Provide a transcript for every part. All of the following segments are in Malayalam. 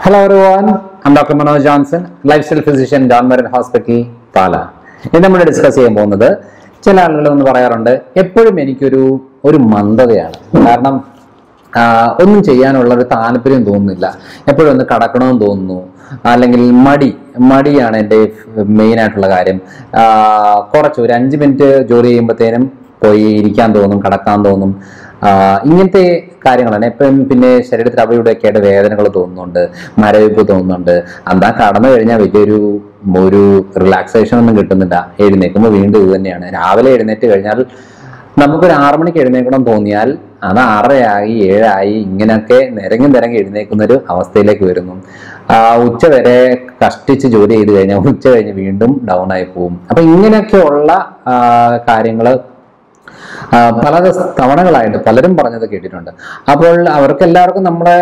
Hello everyone, I'm Dr. Manoj Johnson, lifestyle physician, John Marin Hospital, പാല ഇന്ന് നമ്മൾ ഡിസ്കസ് ചെയ്യാൻ പോകുന്നത് ചില ആളുകൾ ഒന്ന് പറയാറുണ്ട് എപ്പോഴും എനിക്കൊരു ഒരു മന്ദതയാണ് കാരണം ആ, ഒന്നും ചെയ്യാനുള്ള ഒരു താല്പര്യം തോന്നുന്നില്ല എപ്പോഴും ഒന്ന് കടക്കണമെന്ന് തോന്നുന്നു അല്ലെങ്കിൽ മടി മടിയാണ് എൻ്റെ മെയിൻ ആയിട്ടുള്ള കാര്യം ആ, കുറച്ച് ഒരു അഞ്ച് മിനിറ്റ് ജോലി ചെയ്യുമ്പോഴത്തേനും പോയി ഇരിക്കാൻ തോന്നും കടക്കാൻ തോന്നും ആ, ഇങ്ങനത്തെ കാര്യങ്ങളാണ് എപ്പോഴും പിന്നെ ശരീരത്തിൽ അവിടെ ഇവിടെയൊക്കെ ആയിട്ട് വേദനകൾ തോന്നുന്നുണ്ട് മരവിപ്പ് തോന്നുന്നുണ്ട് എന്താ കടന്നു കഴിഞ്ഞാൽ വലിയൊരു ഒരു റിലാക്സേഷൻ ഒന്നും കിട്ടുന്നില്ല എഴുന്നേൽക്കുമ്പോൾ വീണ്ടും ഇത് തന്നെയാണ് രാവിലെ എഴുന്നേറ്റ് കഴിഞ്ഞാൽ നമുക്കൊരു ആറു മണിക്ക് എഴുന്നേൽക്കണം തോന്നിയാൽ അത് ആറരയായി ഏഴായി ഇങ്ങനെയൊക്കെ നിരങ്ങി നിരങ്ങി എഴുന്നേൽക്കുന്ന ഒരു അവസ്ഥയിലേക്ക് വരുന്നു ആ, ഉച്ച വരെ കഷ്ടിച്ച് ജോലി ചെയ്ത് കഴിഞ്ഞാൽ ഉച്ച കഴിഞ്ഞ് വീണ്ടും ഡൗൺ ആയി പോകും അപ്പൊ ഇങ്ങനെയൊക്കെയുള്ള കാര്യങ്ങൾ ആ, പല ദിവസ- തവണകളായിട്ട് പലരും പറഞ്ഞത് കേട്ടിട്ടുണ്ട് അപ്പോൾ അവർക്ക് എല്ലാവർക്കും നമ്മുടെ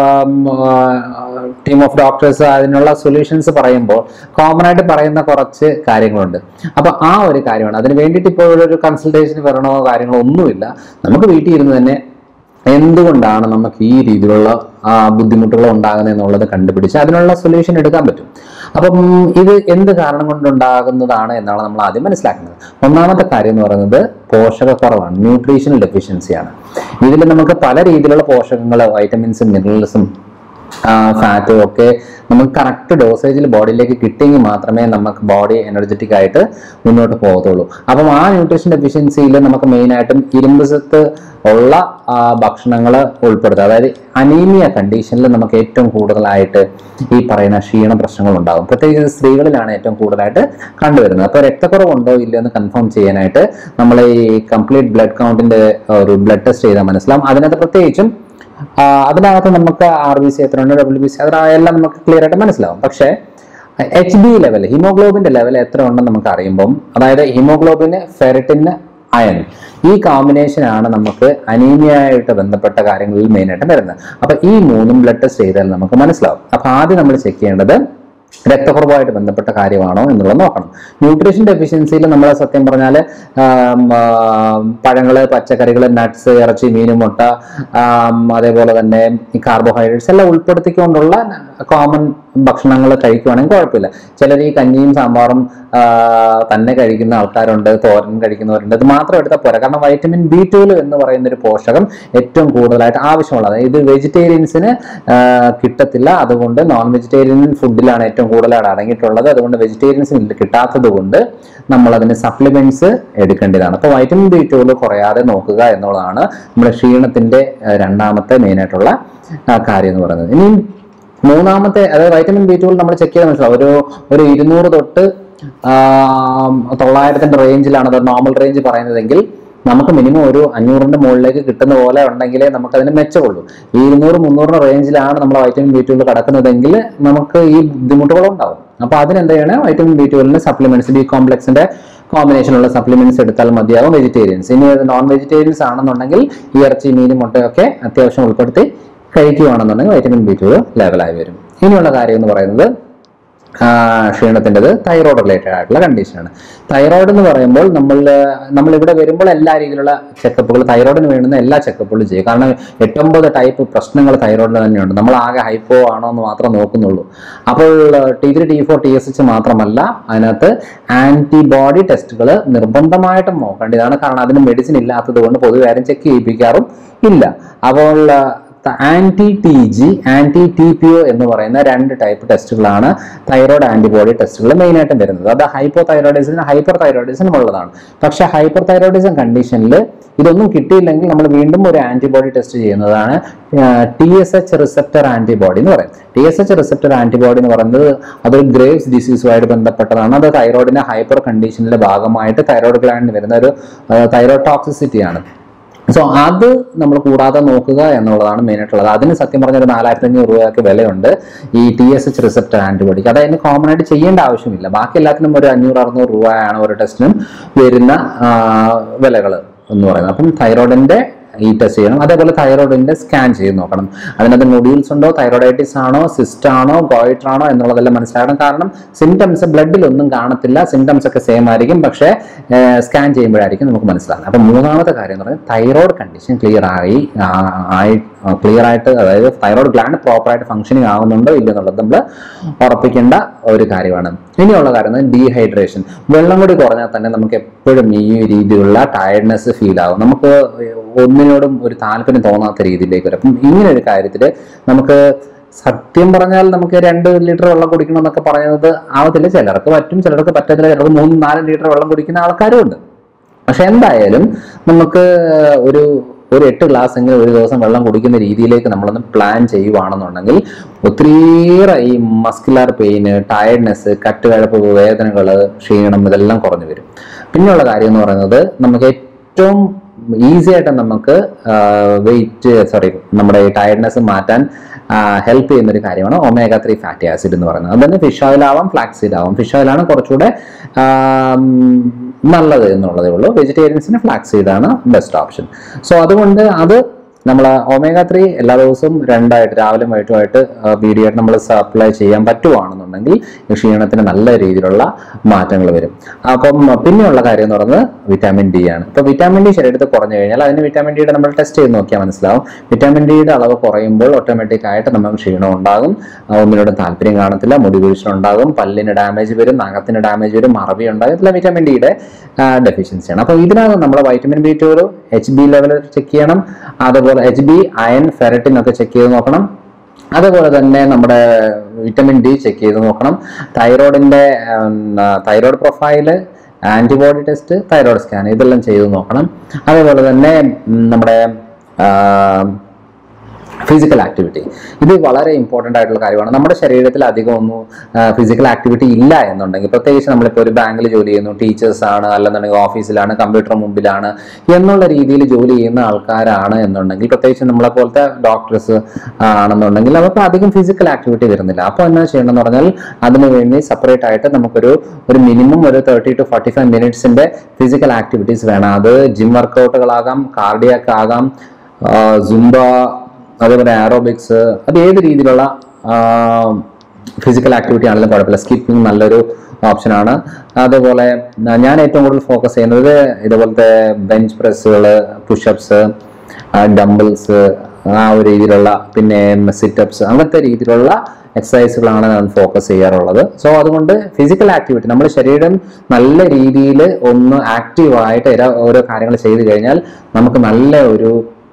ടീം ഓഫ് ഡോക്ടേഴ്സ് അതിനുള്ള സൊല്യൂഷൻസ് പറയുമ്പോൾ കോമൺ ആയിട്ട് പറയുന്ന കുറച്ച് കാര്യങ്ങളുണ്ട് അപ്പൊ ആ ഒരു കാര്യമാണ് അതിന് വേണ്ടിയിട്ട് ഇപ്പോൾ ഒരു കൺസൾട്ടേഷന് വരണോ കാര്യങ്ങളോ ഒന്നുമില്ല നമുക്ക് വീട്ടിൽ ഇരുന്ന് തന്നെ എന്തുകൊണ്ടാണ് നമുക്ക് ഈ രീതിയിലുള്ള ആ, ബുദ്ധിമുട്ടുകൾ ഉണ്ടാകുന്നത് എന്നുള്ളത് കണ്ടുപിടിച്ച് അതിനുള്ള സൊല്യൂഷൻ എടുക്കാൻ പറ്റും അപ്പം ഇത് എന്ത് കാരണം കൊണ്ടുണ്ടാകുന്നതാണ് എന്നാണ് നമ്മൾ ആദ്യം മനസ്സിലാക്കുന്നത് ഒന്നാമത്തെ കാര്യം എന്ന് പറയുന്നത് പോഷകക്കുറവാണ് ന്യൂട്രീഷണൽ ഡെഫിഷ്യൻസിയാണ് ഇതിൽ നമുക്ക് പല രീതിയിലുള്ള പോഷകങ്ങൾ വൈറ്റമിൻസും മിനറൽസും ഫാറ്റും ഒക്കെ നമുക്ക് കറക്റ്റ് ഡോസേജിൽ ബോഡിയിലേക്ക് കിട്ടിയെങ്കിൽ മാത്രമേ നമുക്ക് ബോഡി എനർജറ്റിക് ആയിട്ട് മുന്നോട്ട് പോകത്തുള്ളൂ അപ്പം ആ ന്യൂട്രീഷൻ ഡെഫിഷ്യൻസിയിൽ നമുക്ക് മെയിനായിട്ടും ഇരുമ്പ് സത്ത് ഉള്ള ഭക്ഷണങ്ങൾ ഉൾപ്പെടുത്തുക അതായത് അനീമിയ കണ്ടീഷനിൽ നമുക്ക് ഏറ്റവും കൂടുതലായിട്ട് ഈ പറയുന്ന ക്ഷീണ പ്രശ്നങ്ങൾ ഉണ്ടാകും പ്രത്യേകിച്ച് സ്ത്രീകളിലാണ് ഏറ്റവും കൂടുതലായിട്ട് കണ്ടുവരുന്നത് അപ്പോൾ രക്തക്കുറവുണ്ടോ ഇല്ലയോ എന്ന് കൺഫേം ചെയ്യാനായിട്ട് നമ്മൾ ഈ കംപ്ലീറ്റ് ബ്ലഡ് കൗണ്ടിന്റെ ഒരു ബ്ലഡ് ടെസ്റ്റ് ചെയ്താൽ മനസ്സിലാവും അതിനകത്ത് പ്രത്യേകിച്ചും ആ, അതിനകത്ത് നമുക്ക് ആർ ബി സി എത്ര ഉണ്ട് ഡബ്ല്യു ബി സി അത്ര എല്ലാം നമുക്ക് ക്ലിയർ ആയിട്ട് മനസ്സിലാവും പക്ഷേ എച്ച് ബി ലെവൽ ഹിമോഗ്ലോബിന്റെ ലെവൽ എത്ര ഉണ്ടെന്ന് നമുക്ക് അറിയുമ്പം അതായത് ഹിമോഗ്ലോബിന് ഫെറിറ്റിന് അയൺ ഈ കോമ്പിനേഷൻ ആണ് നമുക്ക് അനീമിയയായിട്ട് ബന്ധപ്പെട്ട കാര്യങ്ങളിൽ മെയിനായിട്ട് വരുന്നത് അപ്പൊ ഈ മൂന്നും ബ്ലഡ് ടെസ്റ്റ് ചെയ്താൽ നമുക്ക് മനസ്സിലാവും അപ്പൊ ആദ്യം നമ്മൾ ചെക്ക് ചെയ്യേണ്ടത് രക്തക്കുറവുമായിട്ട് ബന്ധപ്പെട്ട കാര്യമാണോ എന്നുള്ളത് നോക്കണം ന്യൂട്രീഷൻ ഡെഫിഷ്യൻസിയിൽ നമ്മൾ സത്യം പറഞ്ഞാൽ പഴങ്ങൾ പച്ചക്കറികൾ നട്ട്സ് ഇറച്ചി മീൻ മുട്ട ആം, അതേപോലെ തന്നെ ഈ കാർബോഹൈഡ്രേറ്റ്സ് എല്ലാം ഉൾപ്പെടുത്തിക്കൊണ്ടുള്ള കോമൺ ഭക്ഷണങ്ങൾ കഴിക്കുവാണെങ്കിൽ കുഴപ്പമില്ല ചിലർ ഈ കഞ്ഞിയും സാമ്പാറും ആ, തന്നെ കഴിക്കുന്ന ആൾക്കാരുണ്ട് തോരൻ കഴിക്കുന്നവരുണ്ട് ഇത് മാത്രം എടുത്താൽ പോരാ കാരണം വൈറ്റമിൻ ബി ട്വൽവ് എന്ന് പറയുന്ന ഒരു പോഷകം ഏറ്റവും കൂടുതലായിട്ട് ആവശ്യമുള്ളത് ഇത് വെജിറ്റേറിയൻസിന് ആ, കിട്ടത്തില്ല അതുകൊണ്ട് നോൺ വെജിറ്റേറിയൻ ഫുഡിലാണ് ഏറ്റവും കൂടുതലായിട്ട് അടങ്ങിയിട്ടുള്ളത് അതുകൊണ്ട് വെജിറ്റേറിയൻസിന് കിട്ടാത്തത് കൊണ്ട് നമ്മൾ അതിന് സപ്ലിമെന്റ്സ് എടുക്കേണ്ടതാണ് അപ്പോൾ വൈറ്റമിൻ ബി ട്വൽവ് കുറയാതെ നോക്കുക എന്നുള്ളതാണ് നമ്മുടെ ക്ഷീണത്തിന്റെ ആ, രണ്ടാമത്തെ മെയിനായിട്ടുള്ള കാര്യം എന്ന് പറയുന്നത് ഇനിയും മൂന്നാമത്തെ അതായത് വൈറ്റമിൻ ബി ട്വൽവ് നമ്മൾ ചെക്ക് ചെയ്താൽ മനസ്സിലാവും ഒരു ഒരു ഇരുന്നൂറ് തൊട്ട് ആം, തൊള്ളായിരത്തിന്റെ റേഞ്ചിലാണ് അത് നോർമൽ റേഞ്ച് പറയുന്നതെങ്കിൽ നമുക്ക് മിനിമം ഒരു അഞ്ഞൂറിന്റെ മുകളിലേക്ക് കിട്ടുന്ന പോലെ ഉണ്ടെങ്കിലേ നമുക്ക് അതിന് മെച്ചമുള്ളൂ ഈ ഇരുന്നൂറ് മുന്നൂറിന്റെ റേഞ്ചിലാണ് നമ്മൾ വൈറ്റമിൻ ബി ട്വൽവ് കിടക്കുന്നതെങ്കിൽ നമുക്ക് ഈ ബുദ്ധിമുട്ടുകൾ ഉണ്ടാവും അപ്പൊ അതിനെന്ത് ചെയ്യണം വൈറ്റമിൻ ബി ട്വൽവിന് സപ്ലിമെന്റ്സ് ബി കോംപ്ലക്സിന്റെ കോമ്പിനേഷനുള്ള സപ്ലിമെന്റ്സ് എടുത്താൽ മതിയാവും വെജിറ്റേറിയൻസ് ഇനി അത് നോൺ വെജിറ്റേറിയൻസ് ആണെന്നുണ്ടെങ്കിൽ ഈ ഇറച്ചി മീൻ മുട്ടയൊക്കെ അത്യാവശ്യം ഉൾപ്പെടുത്തി കഴിക്കുകയാണെന്നുണ്ടെങ്കിൽ വൈറ്റമിൻ ബി ട്വൽവ് ലെവലായി വരും ഇനിയുള്ള കാര്യം എന്ന് പറയുന്നത് ആ, ക്ഷീണത്തിൻ്റെത് തൈറോയ്ഡ് റിലേറ്റഡ് ആയിട്ടുള്ള കണ്ടീഷനാണ് തൈറോയ്ഡ് എന്ന് പറയുമ്പോൾ നമ്മൾ നമ്മൾ ഇവിടെ വരുമ്പോൾ എല്ലാ രീതിയിലുള്ള ചെക്കപ്പുകൾ തൈറോയിഡിന് വേണ്ടുന്ന എല്ലാ ചെക്കപ്പുകളും ചെയ്യും കാരണം എട്ടൊമ്പത് ടൈപ്പ് പ്രശ്നങ്ങൾ തൈറോയിഡിന് തന്നെയുണ്ട് നമ്മൾ ആകെ ഹൈപ്പോ ആണോ എന്ന് മാത്രം നോക്കുന്നുള്ളൂ അപ്പോൾ T three T four T S H മാത്രമല്ല അതിനകത്ത് ആന്റിബോഡി ടെസ്റ്റുകൾ നിർബന്ധമായിട്ടും നോക്കേണ്ടതാണ് കാരണം അതിന് മെഡിസിൻ ഇല്ലാത്തത് കൊണ്ട് പൊതുവെ ആരും ചെക്ക് ചെയ്യിപ്പിക്കാറും ഇല്ല അപ്പോൾ anti T G anti T P O എന്ന് പറയുന്ന രണ്ട് ടൈപ്പ് ടെസ്റ്റുകളാണ് തൈറോയ്ഡ് ആന്റിബോഡി ടെസ്റ്റുകൾ മെയിൻ ആയിട്ടും വരുന്നത് അത് ഹൈപ്പോ തൈറോയിഡിസിനും ഹൈപ്പർ തൈറോയിഡിസിനും ഉള്ളതാണ് പക്ഷെ ഹൈപ്പർ തൈറോയിഡിസം കണ്ടീഷനിൽ ഇതൊന്നും കിട്ടിയില്ലെങ്കിൽ നമ്മൾ വീണ്ടും ഒരു ആന്റിബോഡി ടെസ്റ്റ് ചെയ്യുന്നതാണ് T S H receptor antibody എന്ന് പറയും T S H receptor antibody എന്ന് പറയുന്നത് അതൊരു ഗ്രേവ്സ് ഡിസീസുമായിട്ട് ബന്ധപ്പെട്ടതാണ് അത് തൈറോയിഡിന്റെ ഹൈപ്പർ കണ്ടീഷനിലെ ഭാഗമായിട്ട് തൈറോയ്ഡ് ഗ്ലാൻഡിന് വരുന്ന ഒരു തൈറോയ്ഡ് ടോക്സിസിറ്റിയാണ് സോ അത് നമ്മൾ കൂടാതെ നോക്കുക എന്നുള്ളതാണ് മെയിൻ ആയിട്ടുള്ളത് അതിന് സത്യം പറഞ്ഞ ഒരു നാലായിരത്തി അഞ്ഞൂറ് രൂപയൊക്കെ വിലയുണ്ട് ഈ ടി എസ് എച്ച് റിസപ്റ്റർ ആന്റിബോഡിക്ക് അതായത് കോമൺ ആയിട്ട് ചെയ്യേണ്ട ആവശ്യമില്ല ബാക്കി എല്ലാത്തിനും ഒരു അഞ്ഞൂറ് അറുന്നൂറ് രൂപയാണ് ഒരു ടെസ്റ്റിനും വരുന്ന വിലകൾ എന്ന് പറയുന്നത് അപ്പം തൈറോയിഡിന്റെ ഈ ടെസ്റ്റ് ചെയ്യണം അതേപോലെ തൈറോയിഡിന്റെ സ്കാൻ ചെയ്ത് നോക്കണം അതിനകത്ത് നൊഡ്യൂൾസ് ഉണ്ടോ തൈറോയിഡൈറ്റിസ് ആണോ സിസ്റ്റ് ആണോ ഗോയിറ്റർ ആണോ എന്നുള്ളതെല്ലാം മനസ്സിലാക്കണം കാരണം സിംറ്റംസ് ബ്ലഡിൽ ഒന്നും കാണത്തില്ല സിംറ്റംസ് ഒക്കെ സെയിം ആയിരിക്കും പക്ഷേ സ്കാൻ ചെയ്യുമ്പോഴായിരിക്കും നമുക്ക് മനസ്സിലാകുന്നത് അപ്പം മൂന്നാമത്തെ കാര്യം എന്ന് പറയുന്നത് തൈറോയ്ഡ് കണ്ടീഷൻ ക്ലിയർ ആയി ആ- ആയി ക്ലിയർ ആയിട്ട് അതായത് തൈറോയ്ഡ് ഗ്ലാൻഡ് പ്രോപ്പറായിട്ട് ഫംഗ്ഷനിങ് ആവുന്നുണ്ടോ ഇല്ലെന്നുള്ളത് നമ്മൾ ഉറപ്പിക്കേണ്ട ഒരു കാര്യമാണ് ഇനിയുള്ള കാര്യം ഡീഹൈഡ്രേഷൻ വെള്ളം കൂടി കുറഞ്ഞാൽ തന്നെ നമുക്ക് എപ്പോഴും ഈ രീതിയിലുള്ള ടയർഡ്നെസ് ഫീൽ ആവും നമുക്ക് ഒന്നിനോടും ഒരു താല്പര്യം തോന്നാത്ത രീതിയിലേക്ക് വരും അപ്പം ഇങ്ങനെ ഒരു കാര്യത്തിൽ നമുക്ക് സത്യം പറഞ്ഞാൽ നമുക്ക് രണ്ട് ലിറ്റർ വെള്ളം കുടിക്കണം എന്നൊക്കെ പറയുന്നത് ആവത്തില്ല ചിലർക്ക് പറ്റും ചിലർക്ക് പറ്റത്തില്ല ചിലർക്ക് മൂന്നും നാലും ലിറ്റർ വെള്ളം കുടിക്കുന്ന ആൾക്കാരും ഉണ്ട് പക്ഷെ എന്തായാലും നമുക്ക് ഒരു ഒരു എട്ട് ഗ്ലാസ് എങ്കിലും ഒരു ദിവസം വെള്ളം കുടിക്കുന്ന രീതിയിലേക്ക് നമ്മളൊന്ന് പ്ലാൻ ചെയ്യുവാണെന്നുണ്ടെങ്കിൽ ഒത്തിരിയേറെ ഈ മസ്കുലാർ പെയിന് ടയർഡ്നെസ് കട്ടുകഴപ്പ് വേദനകൾ ക്ഷീണം ഇതെല്ലാം കുറഞ്ഞു വരും പിന്നെയുള്ള കാര്യം എന്ന് പറയുന്നത് നമുക്ക് ഏറ്റവും ഈസി ആയിട്ട് നമുക്ക് വെയിറ്റ് സോറി നമ്മുടെ ടയർഡ്നെസ് മാറ്റാൻ ഹെൽപ്പ് ചെയ്യുന്ന ഒരു കാര്യമാണ് ഒമേഗ ത്രീ ഫാറ്റി ആസിഡ് എന്ന് പറയുന്നത് അത് തന്നെ ഫിഷ് ഓയിൽ ആവാം ഫ്ലാക്സ് സീഡ് ആവാം ഫിഷ് ഓയിലാണ് കുറച്ചുകൂടെ ആം, നല്ലത് എന്നുള്ളതേ ഉള്ളൂ വെജിറ്റേറിയൻസിന് ഫ്ലാക്സ് സീഡാണ് ബെസ്റ്റ് ഓപ്ഷൻ സോ അതുകൊണ്ട് അത് നമ്മൾ ഒമേഗ ത്രീ എല്ലാ ദിവസവും രണ്ടായിട്ട് രാവിലെ വൈകിട്ടുമായിട്ട് പീഡിയായിട്ട് നമ്മൾ സപ്ലൈ ചെയ്യാൻ പറ്റുവാണെന്നുണ്ടെങ്കിൽ ഈ ക്ഷീണത്തിന് നല്ല രീതിയിലുള്ള മാറ്റങ്ങൾ വരും അപ്പം പിന്നെയുള്ള കാര്യം എന്ന് പറയുന്നത് വിറ്റാമിൻ ഡി ആണ് ഇപ്പോൾ വിറ്റാമിൻ ഡി ശരീരത്തിൽ കുറഞ്ഞു കഴിഞ്ഞാൽ അതിന് വിറ്റാമിൻ ഡിയുടെ നമ്മൾ ടെസ്റ്റ് ചെയ്ത് നോക്കിയാൽ മനസ്സിലാവും വിറ്റാമിൻ ഡിയുടെ അളവ് കുറയുമ്പോൾ ഓട്ടോമാറ്റിക് ആയിട്ട് നമുക്ക് ക്ഷീണം ഉണ്ടാകും ആ, ഒന്നിനോടും താല്പര്യം കാണത്തില്ല മുടി വീഴ്ചയുണ്ടാകും പല്ലിന് ഡാമേജ് വരും നഖത്തിന് ഡാമേജ് വരും മറവി ഉണ്ടാകും ഇതെല്ലാം വിറ്റാമിൻ ഡിയുടെ ഡെഫിഷ്യൻസിയാണ് അപ്പോൾ ഇതിനകത്ത് നമ്മൾ vitamin B two H B level check ചെയ്യണം അതുപോലെ എച്ച് ബി അയൺ ഫെററ്റിൻ ഒക്കെ ചെക്ക് ചെയ്ത് നോക്കണം അതുപോലെ തന്നെ നമ്മുടെ വിറ്റമിൻ ഡി ചെക്ക് ചെയ്ത് നോക്കണം തൈറോയിഡിന്റെ thyroid profile antibody test thyroid scan ഇതെല്ലാം ചെയ്ത് നോക്കണം അതേപോലെ തന്നെ ഉം, നമ്മുടെ ഫിസിക്കൽ ആക്ടിവിറ്റി ഇത് വളരെ ഇമ്പോർട്ടൻ്റ് ആയിട്ടുള്ള കാര്യമാണ് നമ്മുടെ ശരീരത്തിൽ അധികം ഒന്നും ഫിസിക്കൽ ആക്ടിവിറ്റി ഇല്ല എന്നുണ്ടെങ്കിൽ പ്രത്യേകിച്ച് നമ്മളിപ്പോൾ ഒരു ബാങ്കിൽ ജോലി ചെയ്യുന്നു ടീച്ചേഴ്സ് ആണ് അല്ലെന്നുണ്ടെങ്കിൽ ഓഫീസിലാണ് കമ്പ്യൂട്ടർ മുമ്പിലാണ് എന്നുള്ള രീതിയിൽ ജോലി ചെയ്യുന്ന ആൾക്കാരാണ് എന്നുണ്ടെങ്കിൽ പ്രത്യേകിച്ച് നമ്മളെ പോലത്തെ ഡോക്ടേഴ്സ് ആണെന്നുണ്ടെങ്കിൽ അവർക്ക് അധികം ഫിസിക്കൽ ആക്ടിവിറ്റി വരുന്നില്ല അപ്പോൾ എന്നാ ചെയ്യണം എന്ന് പറഞ്ഞാൽ അതിനു വേണ്ടി സെപ്പറേറ്റ് ആയിട്ട് നമുക്കൊരു ഒരു മിനിമം ഒരു തേർട്ടി ടു ഫോർട്ടി ഫൈവ് മിനിറ്റ്സിന്റെ ഫിസിക്കൽ ആക്ടിവിറ്റീസ് വേണം അത് ജിം വർക്കൗട്ടുകളാകാം കാർഡിയാക്ക് ആകാം സുംബ അതേപോലെ ആറോബിക്സ് അത് ഏത് രീതിയിലുള്ള ഫിസിക്കൽ ആക്ടിവിറ്റി ആണെങ്കിലും കുഴപ്പമില്ല സ്കിപ്പിംഗ് നല്ലൊരു ഓപ്ഷനാണ് അതേപോലെ ന- ഞാൻ ഏറ്റവും കൂടുതൽ ഫോക്കസ് ചെയ്യുന്നത് ഇതുപോലത്തെ ബെഞ്ച് പ്രസ്സുകൾ പുഷപ്സ് ഡംബിൾസ് ആ ഒരു രീതിയിലുള്ള പിന്നെ സിറ്റപ്സ് അങ്ങനത്തെ രീതിയിലുള്ള എക്സസൈസുകളാണ് ഞാൻ ഫോക്കസ് ചെയ്യാറുള്ളത് സോ അതുകൊണ്ട് ഫിസിക്കൽ ആക്ടിവിറ്റി നമ്മുടെ ശരീരം നല്ല രീതിയിൽ ഒന്ന് ആക്റ്റീവായിട്ട് എല്ലാ- ഓരോ കാര്യങ്ങൾ ചെയ്തു കഴിഞ്ഞാൽ നമുക്ക് നല്ല ഒരു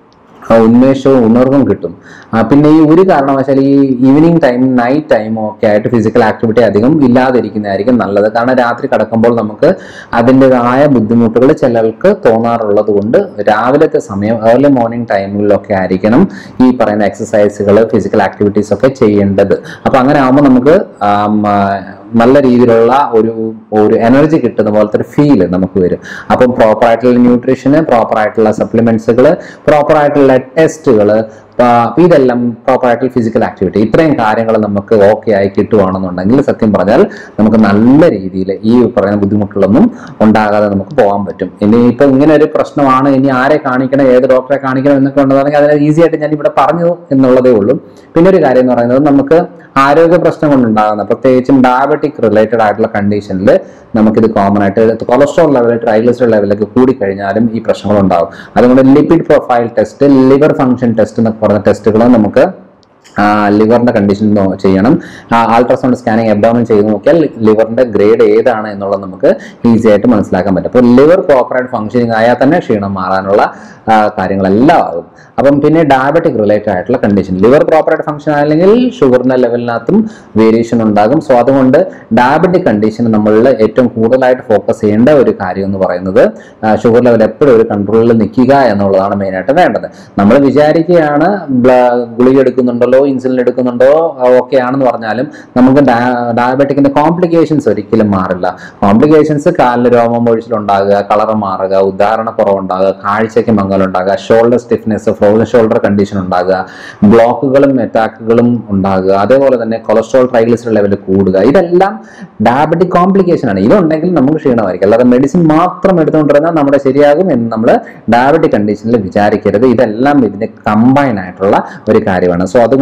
ആ ഉന്മേഷവും ഉണർവും കിട്ടും ആ, പിന്നെ ഈ ഒരു കാരണവശാൽ ഈ ഈവനിങ് ടൈം നൈറ്റ് ടൈമും ഒക്കെ ആയിട്ട് ഫിസിക്കൽ ആക്ടിവിറ്റി അധികം ഇല്ലാതിരിക്കുന്നതായിരിക്കും നല്ലത് കാരണം രാത്രി കിടക്കുമ്പോൾ നമുക്ക് അതിൻ്റെതായ ബുദ്ധിമുട്ടുകൾ ചിലർക്ക് തോന്നാറുള്ളത് കൊണ്ട് രാവിലത്തെ സമയം ഏർലി മോർണിംഗ് ടൈമിലൊക്കെ ആയിരിക്കണം ഈ പറയുന്ന എക്സസൈസുകൾ ഫിസിക്കൽ ആക്ടിവിറ്റീസ് ഒക്കെ ചെയ്യേണ്ടത് അപ്പൊ അങ്ങനെ ആകുമ്പോൾ നമുക്ക് ആം, ആ, നല്ല രീതിയിലുള്ള ഒരു ഒരു എനർജി കിട്ടുന്ന പോലത്തെ ഒരു ഫീല് നമുക്ക് വരും അപ്പം പ്രോപ്പർ ആയിട്ടുള്ള ന്യൂട്രീഷന് പ്രോപ്പർ ആയിട്ടുള്ള സപ്ലിമെന്റ്സുകൾ പ്രോപ്പർ ആയിട്ടുള്ള ടെസ്റ്റുകൾ ഇതെല്ലാം പ്രോപ്പർ ആയിട്ടുള്ള ഫിസിക്കൽ ആക്ടിവിറ്റി ഇത്രയും കാര്യങ്ങൾ നമുക്ക് ഓക്കെ ആയി കിട്ടുവാണെന്നുണ്ടെങ്കിൽ സത്യം പറഞ്ഞാൽ നമുക്ക് നല്ല രീതിയിൽ ഈ പറയുന്ന ബുദ്ധിമുട്ടുകളൊന്നും ഉണ്ടാകാതെ നമുക്ക് പോകാൻ പറ്റും ഇനി ഇപ്പൊ ഇങ്ങനെ ഒരു പ്രശ്നമാണ് ഇനി ആരെ കാണിക്കണം ഏത് ഡോക്ടറെ കാണിക്കണം എന്നൊക്കെ ഉണ്ടെന്നുണ്ടെങ്കിൽ അതിനെ ഈസി ആയിട്ട് ഞാൻ ഇവിടെ പറഞ്ഞു എന്നുള്ളതേ ഉള്ളൂ പിന്നെ ഒരു കാര്യം എന്ന് പറയുന്നത് നമുക്ക് ആരോഗ്യ പ്രശ്നം കൊണ്ടുണ്ടാകുന്ന പ്രത്യേകിച്ചും ഡയബറ്റിക് റിലേറ്റഡ് ആയിട്ടുള്ള കണ്ടീഷനിൽ നമുക്കിത് കോമൺ ആയിട്ട് കൊളസ്ട്രോൾ ലെവൽ ട്രൈഗ്ലിസറൈഡ് ലെവലൊക്കെ കൂടിക്കഴിഞ്ഞാലും ഈ പ്രശ്നങ്ങൾ ഉണ്ടാകും അതുകൊണ്ട് lipid profile test liver function test എന്നൊക്കെ പറഞ്ഞ ടെസ്റ്റുകൾ നമുക്ക് ലിവറിന്റെ കണ്ടീഷൻ ചെയ്യണം അൾട്രാസൗണ്ട് സ്കാനിങ് എബ്ഡോമൻ ചെയ്ത് നോക്കിയാൽ ലിവറിന്റെ ഗ്രേഡ് ഏതാണ് എന്നുള്ളത് നമുക്ക് ഈസി ആയിട്ട് മനസ്സിലാക്കാൻ പറ്റും അപ്പോൾ ലിവർ പ്രോപ്പറായിട്ട് ഫംഗ്ഷനിങ് ആയാൽ തന്നെ ക്ഷീണം മാറാനുള്ള ആ, കാര്യങ്ങളെല്ലാം ആകും അപ്പം പിന്നെ ഡയബറ്റിക് റിലേറ്റഡ് ആയിട്ടുള്ള കണ്ടീഷൻ ലിവർ പ്രോപ്പറായിട്ട് ഫംഗ്ഷൻ ആയില്ലെങ്കിൽ ഷുഗറിന്റെ ലെവലിനകത്തും വേരിയേഷൻ ഉണ്ടാകും സോ അതുകൊണ്ട് ഡയബറ്റിക് കണ്ടീഷൻ നമ്മളിൽ ഏറ്റവും കൂടുതലായിട്ട് ഫോക്കസ് ചെയ്യേണ്ട ഒരു കാര്യം എന്ന് പറയുന്നത് ഷുഗർ ലെവൽ എപ്പോഴും ഒരു കൺട്രോളിൽ നിൽക്കുക എന്നുള്ളതാണ് മെയിനായിട്ട് വേണ്ടത് നമ്മൾ വിചാരിക്കുകയാണ് ബ്ല- ഗുളിക എടുക്കുന്നുണ്ടല്ലോ ഇൻസുലിൻ എടുക്കുന്നുണ്ടോ ഓക്കെ ആണെന്ന് പറഞ്ഞാലും നമുക്ക് ഡയബറ്റിക്കിന്റെ കോംപ്ലിക്കേഷൻസ് ഒരിക്കലും മാറില്ല കോംപ്ലിക്കേഷൻസ് കാലിൽ രോമം ഒഴിച്ചിലുണ്ടാകുക കളർ മാറുക ഉദാഹരണക്കുറവുണ്ടാകുക കാഴ്ചയ്ക്ക് മങ്ങലുണ്ടാകുക shoulder stiffness frozen shoulder condition ഉണ്ടാകുക ബ്ലോക്കുകളും അറ്റാക്കുകളും ഉണ്ടാകുക അതേപോലെ തന്നെ കൊളസ്ട്രോൾ ട്രൈഗ്ലിസറൈഡ് ലെവൽ കൂടുക ഇതെല്ലാം ഡയബറ്റിക് കോംപ്ലിക്കേഷൻ ആണ് ഇതുണ്ടെങ്കിൽ നമുക്ക് ക്ഷീണമായിരിക്കും അല്ലാതെ മെഡിസിൻ മാത്രം എടുത്തുകൊണ്ടിരുന്നാൽ നമ്മുടെ ശരിയാകും എന്ന് നമ്മൾ ഡയബറ്റിക് കണ്ടീഷനിൽ വിചാരിക്കരുത് ഇതെല്ലാം ഇതിന്റെ കമ്പൈൻ ആയിട്ടുള്ള ഒരു കാര്യമാണ് സോ അതുകൊണ്ട്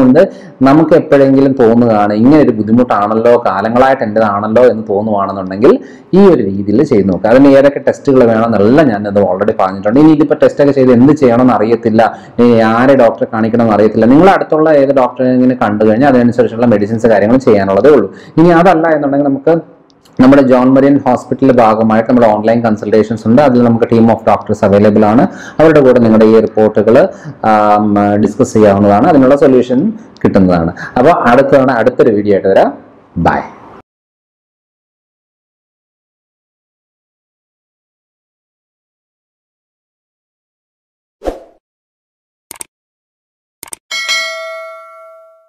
അതുകൊണ്ട് നമുക്ക് എപ്പോഴെങ്കിലും തോന്നുകയാണ് ഇങ്ങനെ ഒരു ബുദ്ധിമുട്ടാണല്ലോ കാലങ്ങളായിട്ട് എൻ്റെതാണല്ലോ എന്ന് തോന്നുവാണെന്നുണ്ടെങ്കിൽ ഈ ഒരു രീതിയിൽ ചെയ്ത് നോക്കുക അതിന് ഏതൊക്കെ ടെസ്റ്റുകൾ വേണമെന്നെല്ലാം ഞാനത് ഓൾറെഡി പറഞ്ഞിട്ടുണ്ട് ഇനി ഇതിപ്പോൾ ടെസ്റ്റൊക്കെ ചെയ്ത് എന്ത് ചെയ്യണമെന്ന് അറിയത്തില്ല ഇനി ആരെ ഡോക്ടറെ കാണിക്കണമെന്ന് അറിയത്തില്ല നിങ്ങൾ അടുത്തുള്ള ഏത് ഡോക്ടറെ ഇങ്ങനെ കണ്ടു കഴിഞ്ഞാൽ അതിനനുസരിച്ചുള്ള മെഡിസിൻസ് കാര്യങ്ങൾ ചെയ്യാനുള്ളതേ ഉള്ളൂ ഇനി അതല്ല എന്നുണ്ടെങ്കിൽ നമുക്ക് നമ്മുടെ ജോൺ മരിയൻ ഹോസ്പിറ്റലിന്റെ ഭാഗമായിട്ട് നമ്മുടെ ഓൺലൈൻ കൺസൾട്ടേഷൻസ് ഉണ്ട് അതിൽ നമുക്ക് ടീം ഓഫ് ഡോക്ടേഴ്സ് അവൈലബിൾ ആണ് അവരുടെ കൂടെ നിങ്ങളുടെ ഈ റിപ്പോർട്ടുകൾ ഡിസ്കസ് ചെയ്യാവുന്നതാണ് അതിനുള്ള സൊല്യൂഷൻ കിട്ടുന്നതാണ് അപ്പോൾ അടുത്ത തവണ അടുത്തൊരു വീഡിയോ ആയിട്ട് വരാം ബൈ